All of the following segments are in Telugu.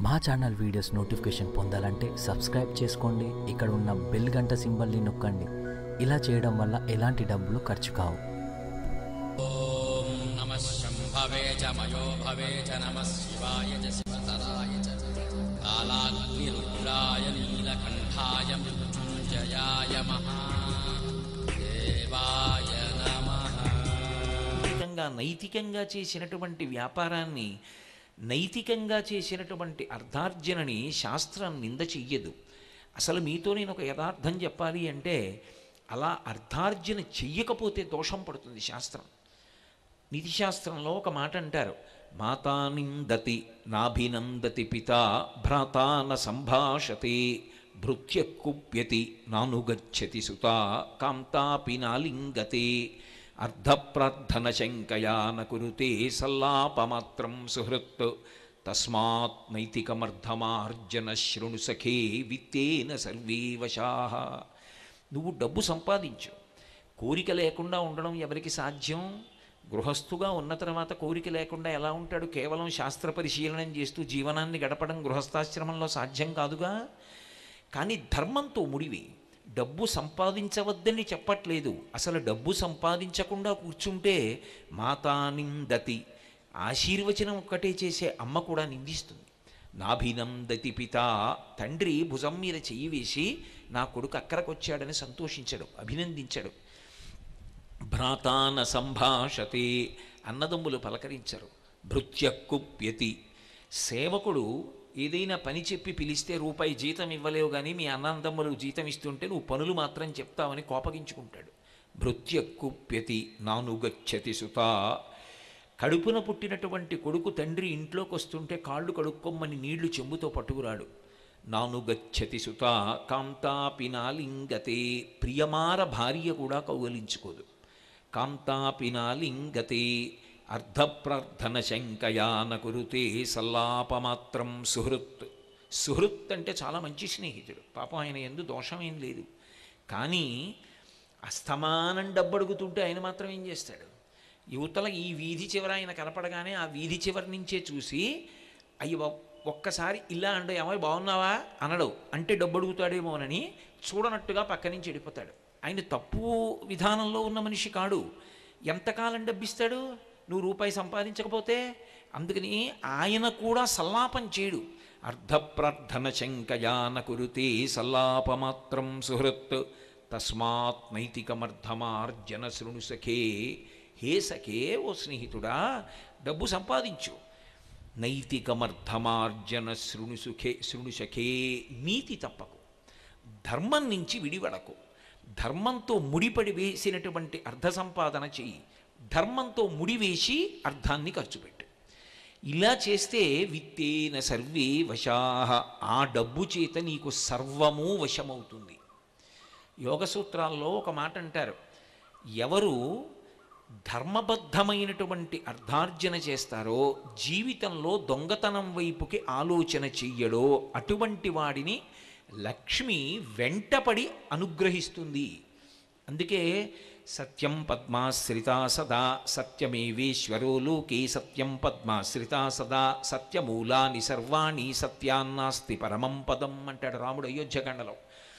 మా ఛానల్ వీడియోస్ నోటిఫికేషన్ పొందాలంటే సబ్స్క్రైబ్ చేసుకోండి ఇక్కడ ఉన్న బెల్ గంట సింబల్ని నొక్కండి ఇలా చేయడం వల్ల ఎలాంటి డబ్బులు ఖర్చు కావు ॐ नमः शम्भवे च मयो भवे च नमः शिवाय च शिवतराय च कालाग्निरुद्राय नीलकण्ठाय मृत्युञ्जयाय महादेवाय नमः నైతికంగా నైతికంగా చేసినటువంటి వ్యాపారాన్ని నైతికంగా చేసినటువంటి అర్ధార్జనని శాస్త్రం నింద చెయ్యదు అసలు మీతో నేను ఒక యథార్థం చెప్పాలి అంటే అలా అర్ధార్జన చెయ్యకపోతే దోషం పడుతుంది శాస్త్రం నీతిశాస్త్రంలో ఒక మాట అంటారు మాతా నిందతి నాభినందతి పిత భ్రాతా న సంభాషతే భృత్య కుప్యతి నానుగచ్చతి సుత కాంతాపి నాలింగతే అర్ధప్రార్థన శంకయా న కురుతే సల్లాపమాత్రం సుహృత్ తస్మాత్ నైతికమర్థమార్జన శృణు సఖే విత్తేన సర్వే వశాః నువ్వు డబ్బు సంపాదించు కోరిక లేకుండా ఉండడం ఎవరికి సాధ్యం గృహస్థుగా ఉన్న తర్వాత కోరిక లేకుండా ఎలా ఉంటాడు కేవలం శాస్త్ర పరిశీలనం చేస్తూ జీవనాన్ని గడపడం గృహస్థాశ్రమంలో సాధ్యం కాదుగా కానీ ధర్మంతో ముడివి డబ్బు సంపాదించవద్దని చెప్పట్లేదు అసలు డబ్బు సంపాదించకుండా కూర్చుంటే మాతా నిందతి ఆశీర్వచనం ఒక్కటే చేసే అమ్మ కూడా నిందిస్తుంది నాభినందతి పిత తండ్రి భుజం మీద చెయ్యి వేసి నా కొడుకు అక్కడికొచ్చాడని సంతోషించడు అభినందించడు భ్రాతాన సంభాషతే అన్నదమ్ములు పలకరించరు భృత్య కుప్యతి సేవకుడు ఏదైనా పని చెప్పి పిలిస్తే రూపాయి జీతం ఇవ్వలేవు కానీ మీ అన్నదమ్ములు జీతం ఇస్తుంటే నువ్వు పనులు మాత్రం చెప్తావని కోపగించుకుంటాడు భృత్య కుప్యతి నానుగచ్చతి సుత కడుపున పుట్టినటువంటి కొడుకు తండ్రి ఇంట్లోకి వస్తుంటే కాళ్ళు కడుక్కొమ్మని నీళ్లు చెంబుతో పట్టుకురాడు నానుగచ్చతి సుత కాంతాపినాలింగతే ప్రియమార భార్య కూడా కౌగలించుకోదు కాంతాపినాలింగతే అర్ధప్రార్థన శంకయాన కురుతే సల్లాపమాత్రం సుహృత్ సుహృత్ అంటే చాలా మంచి స్నేహితుడు పాపం ఆయన ఎందు దోషమేం లేదు కానీ అస్తమానం డబ్బు అడుగుతుంటే ఆయన మాత్రం ఏం చేస్తాడు యువతల ఈ వీధి చివర ఆయన కనపడగానే ఆ వీధి చివరి నుంచే చూసి అయ్యో ఒక్కసారి ఇలా అండు ఏమో బాగున్నావా అనడు అంటే డబ్బు అడుగుతాడేమోనని చూడనట్టుగా పక్క నుంచి వెళ్ళిపోతాడు ఆయన తప్పు విధానంలో ఉన్న మనిషి కాడు ఎంతకాలం డబ్బిస్తాడు నువ్వు రూపాయి సంపాదించకపోతే అందుకని ఆయన కూడా సల్లాపం చేయడు అర్ధప్రార్థన శంకయాన కురుతే సల్లాపమాత్రం సుహృత్ తస్మాత్ నైతికమర్థమార్జన శృణు సఖే హే సఖే ఓ స్నేహితుడా డబ్బు సంపాదించు నైతికమర్థమార్జన శృణు సుఖే శృణు సఖే నీతి తప్పకు ధర్మం నుంచి విడివడకు ధర్మంతో ముడిపడి వేసినటువంటి అర్థ సంపాదన చెయ్యి ధర్మంతో ముడివేసి అర్థాన్ని ఖర్చు పెట్టు ఇలా చేస్తే విత్తేన సర్వే వశాహ ఆ డబ్బు చేత నీకు సర్వము వశమవుతుంది యోగ సూత్రాల్లో ఒక మాట అంటారు ఎవరు ధర్మబద్ధమైనటువంటి అర్ధార్జన చేస్తారో జీవితంలో దొంగతనం వైపుకి ఆలోచన చెయ్యడో అటువంటి వాడిని లక్ష్మి వెంటపడి అనుగ్రహిస్తుంది అందుకే సత్యం పద్మాశ్రితా సదా సత్యమేవేశ్వరో లోకే సత్యం పద్మాశ్రితా సదా సత్యమూలాని సర్వాణి సత్యాన్నాస్తి పరమం పదం అంటాడు రాముడు అయోధ్యకాండలో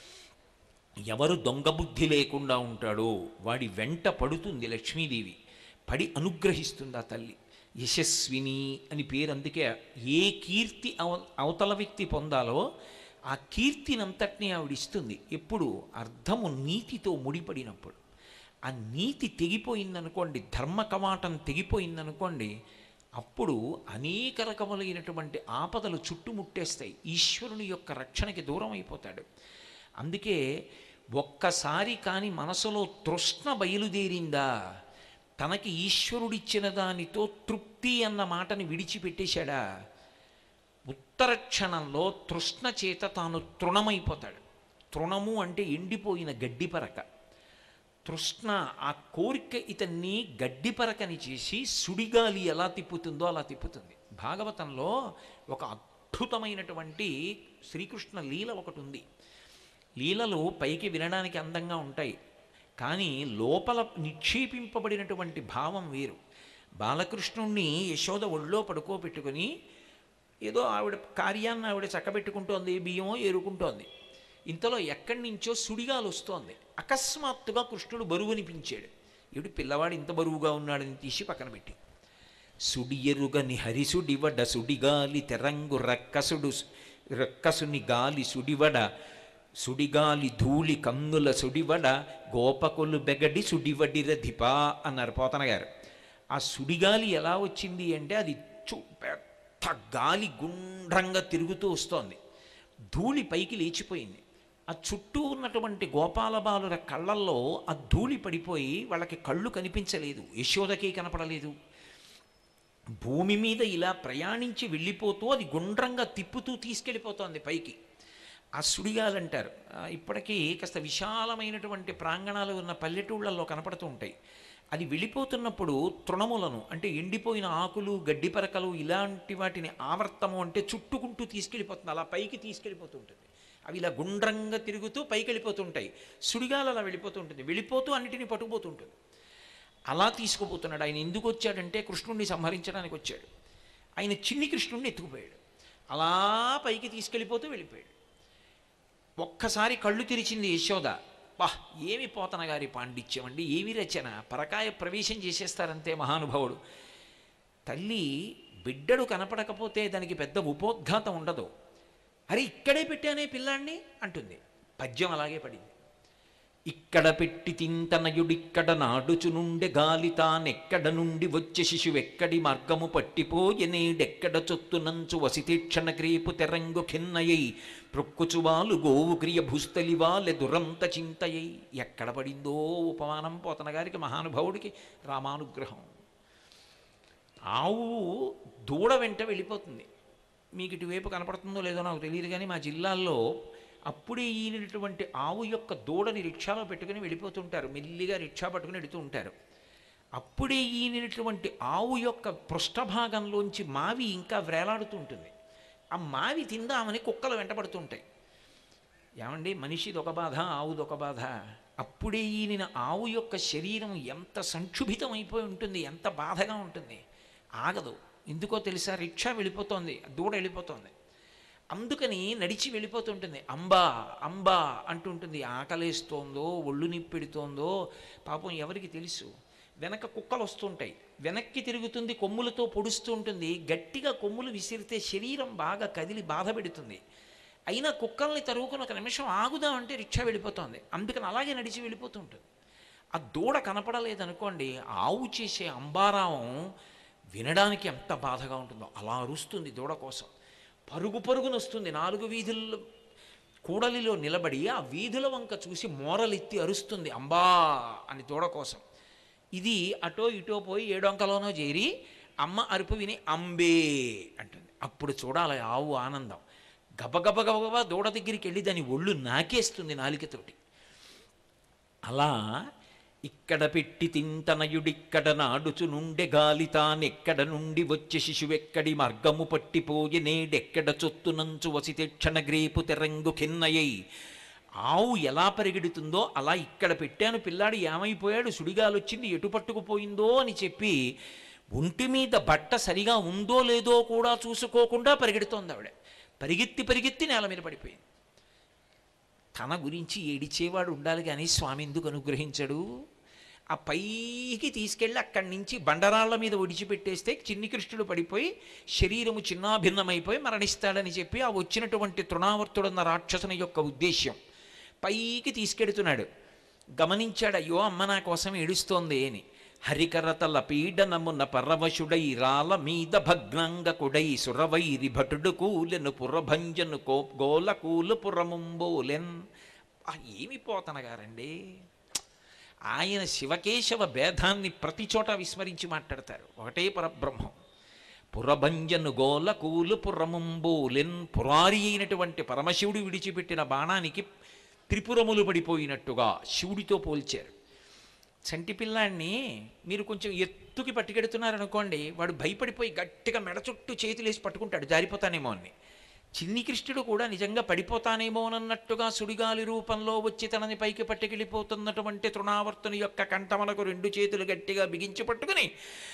ఎవరు దొంగ బుద్ధి లేకుండా ఉంటాడో వాడి వెంట పడుతుంది లక్ష్మీదేవి పడి అనుగ్రహిస్తుంది ఆ తల్లి యశస్విని అని పేరు అందుకే ఏ కీర్తి అవ అవతల వ్యక్తి పొందాలో ఆ కీర్తినంతటినీ ఆవిడ ఇస్తుంది ఎప్పుడు అర్థము నీతితో ముడిపడినప్పుడు ఆ నీతి తెగిపోయిందనుకోండి ధర్మ కవాటం తెగిపోయిందనుకోండి అప్పుడు అనేక రకములైనటువంటి ఆపదలు చుట్టుముట్టేస్తాయి ఈశ్వరుని యొక్క రక్షణకి దూరం అయిపోతాడు అందుకే ఒక్కసారి కాని మనసులో తృష్ణ బయలుదేరిందా తనకి ఈశ్వరుడిచ్చిన దానితో తృప్తి అన్న మాటని విడిచిపెట్టేశాడా ఉత్తర క్షణంలో తృష్ణ చేత తాను తృణమైపోతాడు తృణము అంటే ఎండిపోయిన గడ్డిపరక తృష్ణ ఆ కోరిక ఇతన్ని గడ్డిపరకని చేసి సుడిగాలి ఎలా తిప్పుతుందో అలా తిప్పుతుంది భాగవతంలో ఒక అద్భుతమైనటువంటి శ్రీకృష్ణ లీల ఒకటి ఉంది లీలలు పైకి వినడానికి అందంగా ఉంటాయి కానీ లోపల నిక్షేపింపబడినటువంటి భావం వేరు బాలకృష్ణుణ్ణి యశోద ఒళ్ళో పడుకోబెట్టుకొని ఏదో ఆవిడ కార్యాన్ని ఆవిడ చక్కబెట్టుకుంటోంది బియ్యమో ఏరుకుంటోంది ఇంతలో ఎక్కడి నుంచో సుడిగాలు వస్తోంది అకస్మాత్తుగా కృష్ణుడు బరువునిపించాడు ఏడు పిల్లవాడు ఇంత బరువుగా ఉన్నాడని తీసి పక్కన పెట్టి సుడి ఎరుగని హరిసుడివడ సుడిగాలి తెరంగు రక్కసుడు రక్కసుని గాలి సుడివడ సుడిగాలి ధూళి కన్నుల సుడివడ గోపకులు బెగడి సుడివడిర ధిపా అన్నారు పోతన గారు ఆ సుడిగాలి ఎలా వచ్చింది అంటే అది చు పెద్ద గాలి గుండ్రంగా తిరుగుతూ వస్తోంది ధూళి పైకి లేచిపోయింది ఆ చుట్టూ ఉన్నటువంటి గోపాల బాలుర కళ్ళల్లో ఆ ధూళి పడిపోయి వాళ్ళకి కళ్ళు కనిపించలేదు యశోదకి కనపడలేదు భూమి మీద ఇలా ప్రయాణించి వెళ్ళిపోతూ అది గుండ్రంగా తిప్పుతూ తీసుకెళ్ళిపోతోంది పైకి ఆ సుడిగాలంటారు ఆ, ఇప్పటికీ కాస్త విశాలమైనటువంటి ప్రాంగణాలు ఉన్న పల్లెటూళ్ళల్లో కనపడుతూ ఉంటాయి అది వెళ్ళిపోతున్నప్పుడు తృణములను అంటే ఎండిపోయిన ఆకులు గడ్డి పరకలు ఇలాంటి వాటిని ఆవర్తము అంటే చుట్టుకుంటూ తీసుకెళ్ళిపోతుంది అలా పైకి తీసుకెళ్ళిపోతూ ఉంటుంది అవి ఇలా గుండ్రంగా తిరుగుతూ పైకి వెళ్ళిపోతుంటాయి సుడిగాలు అలా వెళ్ళిపోతూ ఉంటుంది వెళ్ళిపోతూ అన్నిటినీ పట్టుకుపోతూ ఉంటుంది అలా తీసుకుపోతున్నాడు ఆయన ఎందుకు వచ్చాడంటే కృష్ణుడిని సంహరించడానికి వచ్చాడు ఆయన చిన్ని కృష్ణుడిని ఎత్తుకుపోయాడు అలా పైకి తీసుకెళ్ళిపోతూ వెళ్ళిపోయాడు ఒక్కసారి కళ్ళు తెరిచింది యశోద వాహ్ ఏమి పోతన గారి పాండిత్యం అండి ఏమి రచన పరకాయ ప్రవేశం చేసేస్తారంతే మహానుభావుడు తల్లి బిడ్డడు కనపడకపోతే దానికి పెద్ద ఉపోద్ఘాతం ఉండదు అరే ఇక్కడే పెట్టానే పిల్లాన్ని అంటుంది పద్యం అలాగే పడింది ఇక్కడ పెట్టి తింతనయుడిక్కడ నాడుచునుండె గాలి తానెక్కడ నుండి వచ్చే శిశువెక్కడి మార్గము పట్టిపోయెనేడెక్కడ చొత్తునంచు వసితీక్షణ క్రీపు తెరంగు ఖిన్నయై ప్రొక్కుచువాలు గోవు క్రియ భూస్థలివాలె దురంత చింతయై ఎక్కడ పడిందో ఉపమానం పోతన గారికి మహానుభావుడికి రామానుగ్రహం ఆవు దూడ వెంట వెళ్ళిపోతుంది మీకు ఇటువైపు కనపడుతుందో లేదో నాకు తెలియదు కానీ మా జిల్లాల్లో అప్పుడే ఈనినటువంటి ఆవు యొక్క దూడని రిక్షాలో పెట్టుకుని వెళ్ళిపోతుంటారు మెల్లిగా రిక్షా పట్టుకుని వెళుతూ ఉంటారు అప్పుడే ఈనినటువంటి ఆవు యొక్క పృష్ఠభాగంలోంచి మావి ఇంకా వ్రేలాడుతూ ఉంటుంది ఆ మావి తిందామని కుక్కలు వెంటబడుతుంటాయి ఏమండి మనిషిది ఒక బాధ ఆవుది ఒక బాధ అప్పుడే ఈయన ఆవు యొక్క శరీరం ఎంత సంక్షుభితం అయిపోయి ఉంటుంది ఎంత బాధగా ఉంటుంది ఆగదు ఎందుకో తెలుసా రిక్షా వెళ్ళిపోతోంది దూడ వెళ్ళిపోతోంది అందుకని నడిచి వెళ్ళిపోతుంటుంది అంబా అంబా అంటుంటుంది ఆకలేస్తోందో ఒళ్ళు నిప్పెడుతోందో పాపం ఎవరికి తెలుసు వెనక కుక్కలు వస్తుంటాయి వెనక్కి తిరుగుతుంది కొమ్ములతో పొడుస్తూ ఉంటుంది గట్టిగా కొమ్ములు విసిరితే శరీరం బాగా కదిలి బాధ పెడుతుంది అయినా కుక్కల్ని తరువుకుని ఒక నిమిషం ఆగుదామంటే రిక్షా వెళ్ళిపోతుంది అందుకని అలాగే నడిచి వెళ్ళిపోతూ ఉంటుంది ఆ దూడ కనపడలేదనుకోండి ఆవు చేసే అంబారావం వినడానికి ఎంత బాధగా ఉంటుందో అలా అరుస్తుంది దూడ కోసం పరుగు పరుగున వస్తుంది నాలుగు వీధుల్లో కూడలిలో నిలబడి ఆ వీధుల వంక చూసి మోరలెత్తి అరుస్తుంది అంబా అని దూడ కోసం ఇది అటో ఇటో పోయి ఏడొంకలోనో చేరి అమ్మ అరుపు విని అంబే అంటుంది అప్పుడు చూడాలి ఆవు ఆనందం గబగబ గబగబా దూడ దగ్గరికి వెళ్ళి దాని ఒళ్ళు నాకేస్తుంది నాలికతోటి అలా ఇక్కడ పెట్టి తింతనయుడిక్కడ నాడుచు నుండె గాలి తానెక్కడ నుండి వచ్చే శిశువెక్కడి మార్గము పట్టిపోయి నేడెక్కడ చొత్తునంచు వసితేక్షణ గ్రేపు తెరంగు కిన్నయై ఆవు ఎలా పరిగెడుతుందో అలా ఇక్కడ పెట్టాను పిల్లాడు ఏమైపోయాడు సుడిగాలొచ్చింది ఎటు పట్టుకుపోయిందో అని చెప్పి ఒంటి మీద బట్ట సరిగా ఉందో లేదో కూడా చూసుకోకుండా పరిగెడుతోంది ఆవిడ పరిగెత్తి పరిగెత్తి నేల మీద పడిపోయింది తన గురించి ఏడిచేవాడు ఉండాలి కానీ స్వామి ఎందుకు అనుగ్రహించడు ఆ పైకి తీసుకెళ్ళి అక్కడి నుంచి బండరాళ్ళ మీద ఒడిచిపెట్టేస్తే చిన్ని కృష్ణుడు పడిపోయి శరీరము చిన్నాభిన్నమైపోయి మరణిస్తాడని చెప్పి ఆ వచ్చినటువంటి తృణావర్తుడన్న రాక్షసుని యొక్క ఉద్దేశ్యం పైకి తీసుకెడుతున్నాడు గమనించాడు అయ్యో అమ్మ నా కోసం ఏడుస్తోంది అని హరికరతల పీడనమున పరవశుడై రాల మీద భగ్నంగకుడై సురవైరి భటుడు కూలెను పురభంజను కో గోల కూలు పురముంబోలెన్ ఆ ఏమి పోతనగారండి ఆయన శివకేశవ భేదాన్ని ప్రతి చోట విస్మరించి మాట్లాడతారు ఒకటే పరబ్రహ్మం పురభంజను గోల కూలు పురముంబోలెన్ పురారి అయినటువంటి పరమశివుడు విడిచిపెట్టిన బాణానికి త్రిపురములు పడిపోయినట్టుగా శివుడితో పోల్చారు చంటి పిల్లాన్ని మీరు కొంచెం ఎత్తుకి పట్టుకెడుతున్నారనుకోండి వాడు భయపడిపోయి గట్టిగా మెడ చుట్టూ చేతులేసి పట్టుకుంటాడు జారిపోతానేమో అని చిన్ని కృష్ణుడు కూడా నిజంగా పడిపోతానేమోనన్నట్టుగా సుడిగాలి రూపంలో వచ్చి తనని పైకి పట్టుకెళ్ళిపోతున్నటువంటి తృణావర్తుని యొక్క కంఠమలకు రెండు చేతులు గట్టిగా బిగించి పట్టుకుని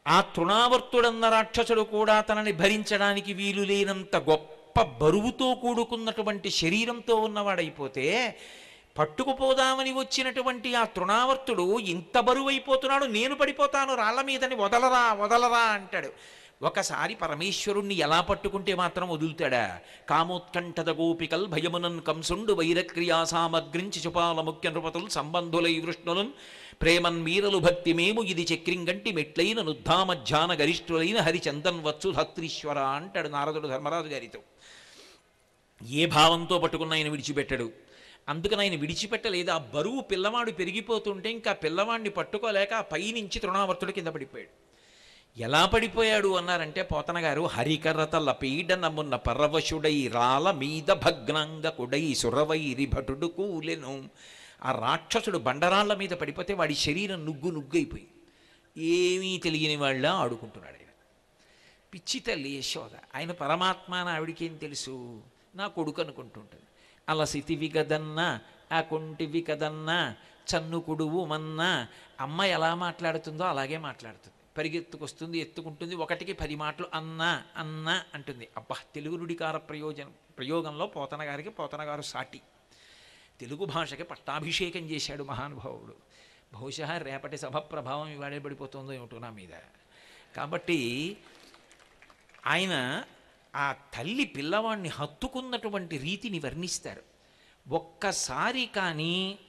ఆ తృణావర్తుడన్న రాక్షసుడు కూడా తనని భరించడానికి వీలు లేనంత గొప్ప బరువుతో కూడుకున్నటువంటి శరీరంతో ఉన్నవాడైపోతే పట్టుకుపోదామని వచ్చినటువంటి ఆ తృణావర్తుడు ఇంత బరువైపోతున్నాడు నేను పడిపోతాను రాళ్ల మీదని వదలరా వదలరా అంటాడు ఒకసారి పరమేశ్వరుణ్ణి ఎలా పట్టుకుంటే మాత్రం వదులుతాడా కామోత్కంఠద గోపికల్ భయమునన్ కంసుండు వైరక్రియా సామగ్రించి చుపాల ముఖ్య నృపతులు సంబంధులై వృష్ణులను ప్రేమన్ మీరలు భక్తి మేము ఇది చక్రింగంటి మెట్లైన నుద్ధామధ్యాన గరిష్ఠులైన హరిచందన్ వచ్చు ధత్రీశ్వర అంటాడు నారదుడు ధర్మరాజు గారితో ఏ భావంతో పట్టుకున్న ఆయన విడిచిపెట్టడు అందుకని ఆయన విడిచిపెట్టలేదు ఆ బరువు పిల్లవాడు పెరిగిపోతుంటే ఇంకా పిల్లవాడిని పట్టుకోలేక ఆ పైనుంచి తృణావర్తుడు కింద పడిపోయాడు ఎలా పడిపోయాడు అన్నారంటే పోతన గారు హరికరత లపీడనమున్న పరవశుడై రాల మీద భగ్నాంగ కుడై సురవైరి భటుడు కూలెను ఆ రాక్షసుడు బండరాళ్ళ మీద పడిపోతే వాడి శరీరం నుగ్గు నుగ్గైపోయి ఏమీ తెలియని వాళ్ళ ఆడుకుంటున్నాడు ఆయన పిచ్చి తల్లి యశోద ఆయన పరమాత్మ అని ఆవిడికేం తెలుసు నా కొడుకు అనుకుంటుంటుంది అలసితివి కదన్నా ఆ కొంటివి కదన్నా చన్ను కుడువు మన్నా అమ్మ ఎలా మాట్లాడుతుందో అలాగే మాట్లాడుతుంది పరిగెత్తుకొస్తుంది ఎత్తుకుంటుంది ఒకటికి పది మాటలు అన్నా అన్నా అంటుంది అబ్బా తెలుగు నుడికార ప్రయోజనం ప్రయోగంలో పోతన గారికి పోతన గారు సాటి తెలుగు భాషకి పట్టాభిషేకం చేశాడు మహానుభావుడు బహుశా రేపటి సభ ప్రభావం ఇవాడే పడిపోతుందో ఏమిటో నా మీద కాబట్టి ఆయన ఆ తల్లి పిల్లవాడిని హత్తుకున్నటువంటి రీతిని వర్ణిస్తారు ఒక్కసారి కానీ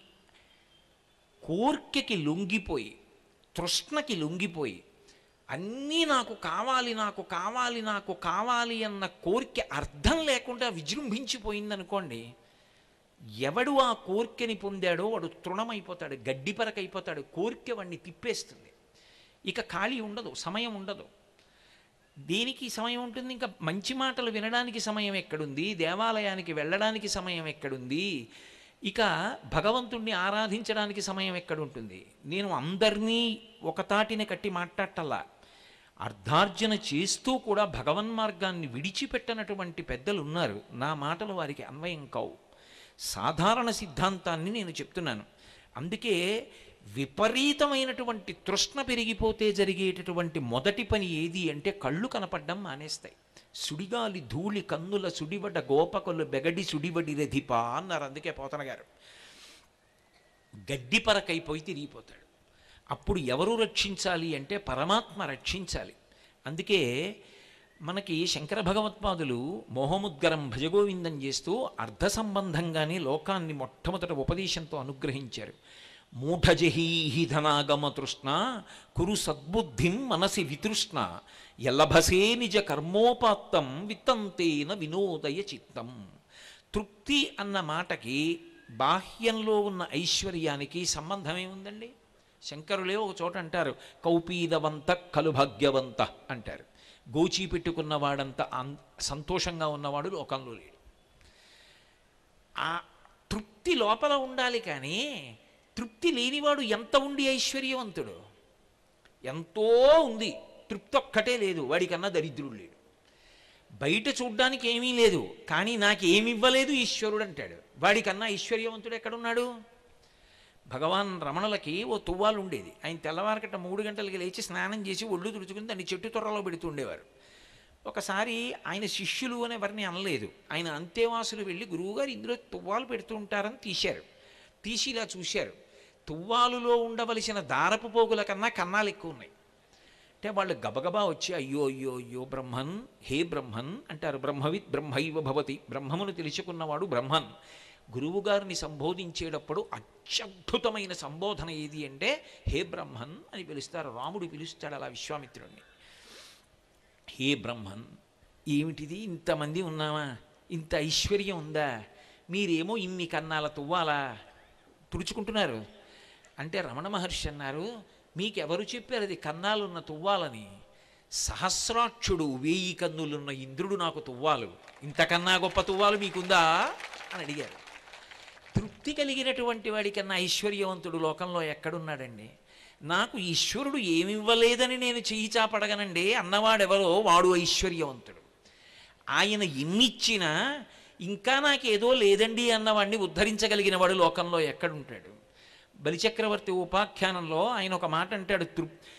కోర్కెకి లొంగిపోయి తృష్ణకి లొంగిపోయి అన్నీ నాకు కావాలి నాకు కావాలి నాకు కావాలి అన్న కోరిక అర్థం లేకుండా విజృంభించిపోయిందనుకోండి ఎవడు ఆ కోర్కెని పొందాడో వాడు తృణమైపోతాడు గడ్డిపరకైపోతాడు కోర్కె వాడిని తిప్పేస్తుంది ఇక ఖాళీ ఉండదు సమయం ఉండదు దేనికి సమయం ఉంటుంది ఇంకా మంచి మాటలు వినడానికి సమయం ఎక్కడుంది దేవాలయానికి వెళ్ళడానికి సమయం ఎక్కడుంది ఇక భగవంతుణ్ణి ఆరాధించడానికి సమయం ఎక్కడుంటుంది నేను అందరినీ ఒక తాటిని కట్టి మాట్లాడటల్లా అర్ధార్జన చేస్తూ కూడా భగవన్ మార్గాన్ని విడిచిపెట్టనటువంటి పెద్దలు ఉన్నారు నా మాటలు వారికి అన్వయం కావు సాధారణ సిద్ధాంతాన్ని నేను చెప్తున్నాను అందుకే విపరీతమైనటువంటి తృష్ణ పెరిగిపోతే జరిగేటటువంటి మొదటి పని ఏది అంటే కళ్ళు కనపడ్డం మానేస్తాయి సుడిగాలి ధూళి కన్నుల సుడివడ గోపకులు బెగడి సుడివడి రధిప అన్నారు అందుకే పోతన గారు గడ్డిపరకైపోయి తిరిగిపోతాడు అప్పుడు ఎవరు రక్షించాలి అంటే పరమాత్మ రక్షించాలి అందుకే మనకి శంకర భగవత్పాదులు మోహముద్గరం భజగోవిందం చేస్తూ అర్ధ సంబంధంగానే లోకాన్ని మొట్టమొదట ఉపదేశంతో అనుగ్రహించారు మూఢజహీహి ధనాగమ తృష్ణ కురు సద్బుద్ధిం మనసి వితృష్ణ ఎల్లభసే నిజ కర్మోపాత్తం విత్తంతేన వినోదయ చిత్తం తృప్తి అన్న మాటకి బాహ్యంలో ఉన్న ఐశ్వర్యానికి సంబంధం ఏముందండి శంకరులే ఒక చోట అంటారు కౌపీదవంత కలు భాగ్యవంత అంటారు గోచి పెట్టుకున్నవాడంత అన్ సంతోషంగా ఉన్నవాడు లోకంలో లేడు ఆ తృప్తి లోపల ఉండాలి కానీ తృప్తి లేనివాడు ఎంత ఉండి ఐశ్వర్యవంతుడు ఎంతో ఉంది తృప్తి ఒక్కటే లేదు వాడికన్నా దరిద్రుడు లేడు బయట చూడ్డానికి ఏమీ లేదు కానీ నాకు ఏమి ఇవ్వలేదు ఈశ్వరుడు అంటాడు వాడికన్నా ఐశ్వర్యవంతుడు ఎక్కడున్నాడు భగవాన్ రమణులకి ఓ తువ్వాలు ఉండేది ఆయన తెల్లవారకట్ట మూడు గంటలకి లేచి స్నానం చేసి ఒళ్ళు తుడుచుకుని దాన్ని చెట్టు త్వరలో పెడుతూ ఉండేవారు ఒకసారి ఆయన శిష్యులు అనే వారిని అనలేదు ఆయన అంతేవాసులు వెళ్ళి గురువుగారు ఇందులో తువ్వాలు పెడుతూ ఉంటారని తీశారు తీసి ఇలా చూశారు తువ్వాలులో ఉండవలసిన దారపు పోగుల కన్నా కన్నాలు ఎక్కువ ఉన్నాయి అంటే వాళ్ళు గబగబా వచ్చి అయ్యో అయ్యో అయ్యో బ్రహ్మన్ హే బ్రహ్మన్ అంటారు బ్రహ్మవిత్ బ్రహ్మైవ భవతి బ్రహ్మమును తెలుసుకున్నవాడు బ్రహ్మన్ గురువుగారిని సంబోధించేటప్పుడు అత్యద్భుతమైన సంబోధన ఏది అంటే హే బ్రహ్మన్ అని పిలుస్తారు రాముడు పిలుస్తాడు అలా విశ్వామిత్రుడిని హే బ్రహ్మన్ ఏమిటిది ఇంతమంది ఉన్నామా ఇంత ఐశ్వర్యం ఉందా మీరేమో ఇన్ని కన్నాల తువ్వాలా తుడుచుకుంటున్నారు అంటే రమణ మహర్షి అన్నారు మీకెవరు చెప్పారు అది కన్నాలున్న తువ్వాలని సహస్రాక్షుడు వేయి కన్నులున్న ఇంద్రుడు నాకు తువ్వాలు ఇంతకన్నా గొప్ప తువ్వాలు మీకుందా అని అడిగారు తృప్తి కలిగినటువంటి వాడికన్నా ఐశ్వర్యవంతుడు లోకంలో ఎక్కడున్నాడండి నాకు ఈశ్వరుడు ఏమివ్వలేదని నేను చెయ్యి చాపడగనండి అన్నవాడెవరో వాడు ఐశ్వర్యవంతుడు ఆయన ఎన్నిచ్చినా ఇంకా నాకేదో లేదండి అన్నవాడిని ఉద్ధరించగలిగిన వాడు లోకంలో ఎక్కడుంటాడు బలిచక్రవర్తి ఉపాఖ్యానంలో ఆయన ఒక మాట అంటాడు తృప్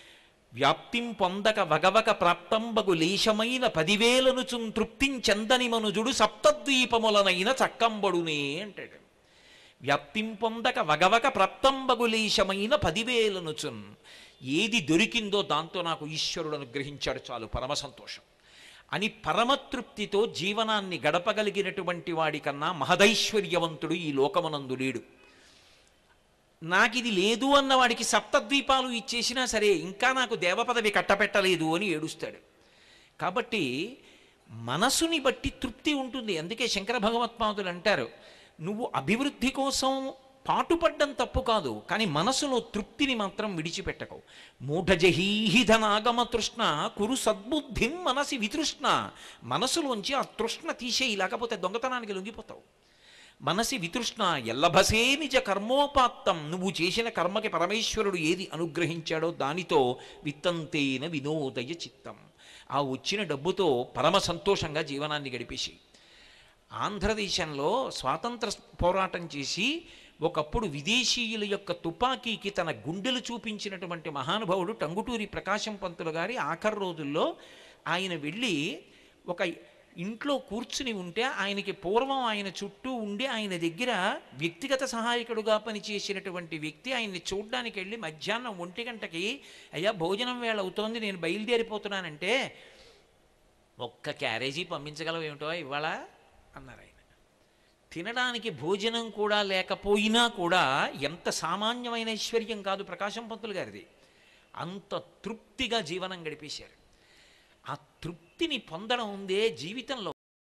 వ్యాప్తిం పొందక వగవక ప్రాప్తంబగు లేశమైన పదివేలను చున్ తృప్తించెందని మనుజుడు సప్తద్వీపములనైన చక్కంబడునే అంటాడు వ్యాప్తిం పొందక వగవక ప్రాప్తంబగులేశమైన పదివేలను చున్ ఏది దొరికిందో దాంతో నాకు ఈశ్వరుడు అనుగ్రహించాడు చాలు పరమ సంతోషం అని పరమతృప్తితో జీవనాన్ని గడపగలిగినటువంటి వాడికన్నా మహదైశ్వర్యవంతుడు ఈ లోకమునందు లేడు నాకిది లేదు అన్న వాడికి సప్తద్వీపాలు ఇచ్చేసినా సరే ఇంకా నాకు దేవపదవి కట్టపెట్టలేదు అని ఏడుస్తాడు కాబట్టి మనసుని బట్టి తృప్తి ఉంటుంది అందుకే శంకర భగవత్పాదులు అంటారు నువ్వు అభివృద్ధి కోసం పాటుపడ్డం తప్పు కాదు కానీ మనసులో తృప్తిని మాత్రం విడిచిపెట్టకు మూఢజహీహిధనాగమ తృష్ణ కురు సద్బుద్ధిం మనసి వితృష్ణ మనసులోంచి ఆ తృష్ణ తీసేయి లేకపోతే దొంగతనానికి లొంగిపోతావు మనసి వితృష్ణ ఎల్లభసే నిజ కర్మోపాత్తం నువ్వు చేసిన కర్మకి పరమేశ్వరుడు ఏది అనుగ్రహించాడో దానితో విత్తంతేన వినోదయ చిత్తం ఆ వచ్చిన డబ్బుతో పరమ సంతోషంగా జీవనాన్ని గడిపేసి ఆంధ్రదేశంలో స్వాతంత్ర పోరాటం చేసి ఒకప్పుడు విదేశీయుల యొక్క తుపాకీకి తన గుండెలు చూపించినటువంటి మహానుభావుడు టంగుటూరి ప్రకాశం పంతులు గారి ఆఖరి రోజుల్లో ఆయన వెళ్ళి ఒక ఇంట్లో కూర్చుని ఉంటే ఆయనకి పూర్వం ఆయన చుట్టూ ఉండి ఆయన దగ్గర వ్యక్తిగత సహాయకుడుగా పనిచేసినటువంటి వ్యక్తి ఆయన్ని చూడ్డానికి వెళ్ళి మధ్యాహ్నం ఒంటి గంటకి అయ్యా భోజనం వేళ అవుతోంది నేను బయలుదేరిపోతున్నానంటే ఒక్క క్యారేజీ పంపించగలవు ఏమిటో ఇవాళ అన్నారు ఆయన తినడానికి భోజనం కూడా లేకపోయినా కూడా ఎంత సామాన్యమైన ఐశ్వర్యం కాదు ప్రకాశం పంతులు గారిది అంత తృప్తిగా జీవనం గడిపేశారు ఆ తృప్తిని పొందడం ఉందే జీవితంలో